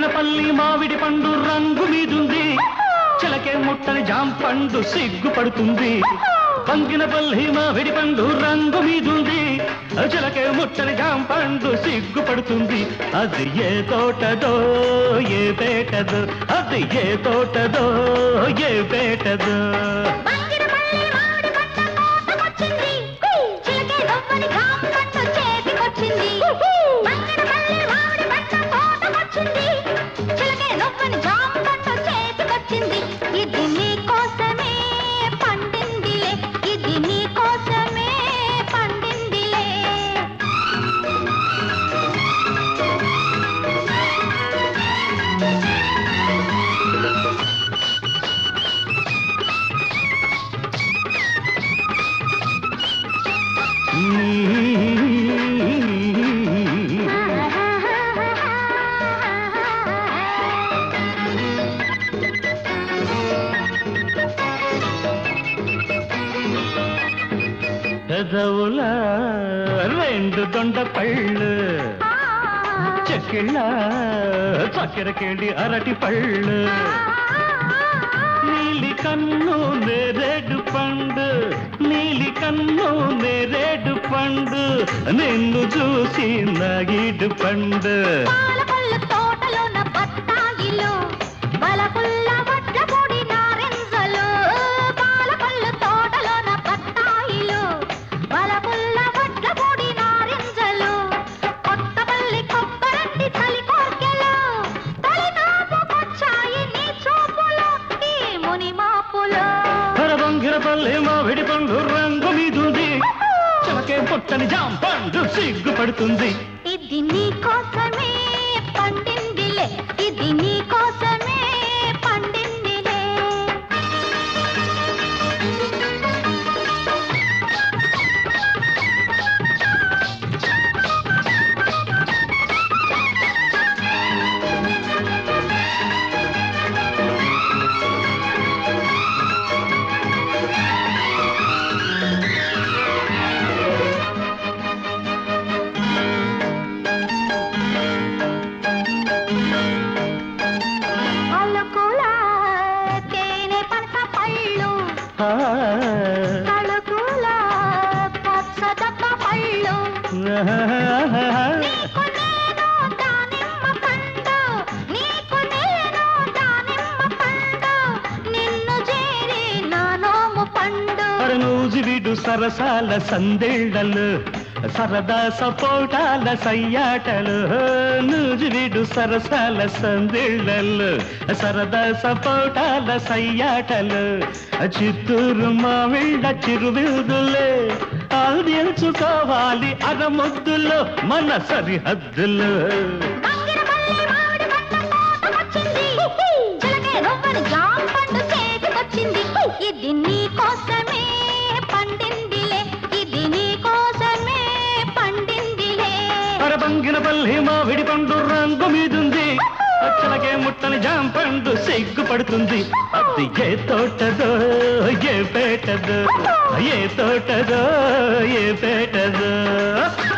బంగినపల్లి మామిడి పండు రంగు మీదుంది చిలకే ముట్టని జాంపండు సిగ్గుపడుతుంది బంగినపల్లి మామిడి పండు రంగు మీదుంది చిలకే ముట్టని జాంపండు సిగ్గుపడుతుంది అది ఏ తోటదో ఏ పేటదో అది ఏ తోటదో ఏ పేటదో బంగినపల్లి మామిడి పంట తోటకొచ్చింది. చిలకే నవ్వని జామ పండు చేతికొచ్చింది. బంగినపల్లి మామిడి పంట తోటకొచ్చింది. చిలకే నవ్వని జామ పండు చేతికొచ్చింది. ఇది నీ కోసమే పండిందిలే ఇది నీ కోసమే పండిందిలే పెదవుల రెండు దొండ పళ్ళు చెక్కిళ్ళ చక్కెరకేళి అరటి పళ్ళు నీలి కన్ను నేరేడు పండు నీలి కన్ను నేరేడు పండు నిన్ను చూసి నగిడు పండు పాలకొల్లు తోటలోన బత్తాయిలు, బలపుల్ల వడ్ల పొడి నారింజలు. పాలకొల్లు తోటలోన బత్తాయిలు, బలపుల్ల వడ్ల పొడి నారింజలు. కొత్తపల్లి కొబ్బరంటి చలి కోర్కెలు, తొలినాపుకొచ్చాయి నీ చూపులు, ఈ ముని మాపులు. పరబంగిరపల్లి మామిడి పండు రంగు మీదుంది చిలకే పుట్టని జాంపండు సిగ్గుపడుతుంది ఇది నీ కోసమే పండిందిలే ఇది నీ కోసమే పండిందిలే అలుకుల తేనె పనస పళ్ళు ఆ, తలుకుల పచ్చదప్ప పళ్ళు నీకు నేను దానిమ్మ పండు నీకు నేను దానిమ్మ పండు నిన్ను చేరి నా నోము పండు నూజివిడు సరసాల సందేళ్లలు సరదా సపోటాల సయ్యాటలు నూజివిడు సరసాల సందేళ్లలు సరదా సపోటాల సయ్యాటలు చిత్తూరు మామిళ్ళ చిరువిరుదులే ఆదించుకోవాలి అరముద్దులు మన సరిహద్దులు బంగినపల్లి మామిడి పంట తోటకొచ్చింది. చిలకే రవ్వని జామ పండు చేతికొచ్చింది. ఇది నీ కోసమే పండిందిలే ఇది నీ కోసమే పండిందిలే పరబంగినపల్లి మామిడి పండు రంగు మీదుంది అచ్చలకే ముట్టని జాంపండు సిగ్గుపడుతుంది అది ఏ తోటదో ఏ పేటదో ఏ తోటదో ఏ పేటదో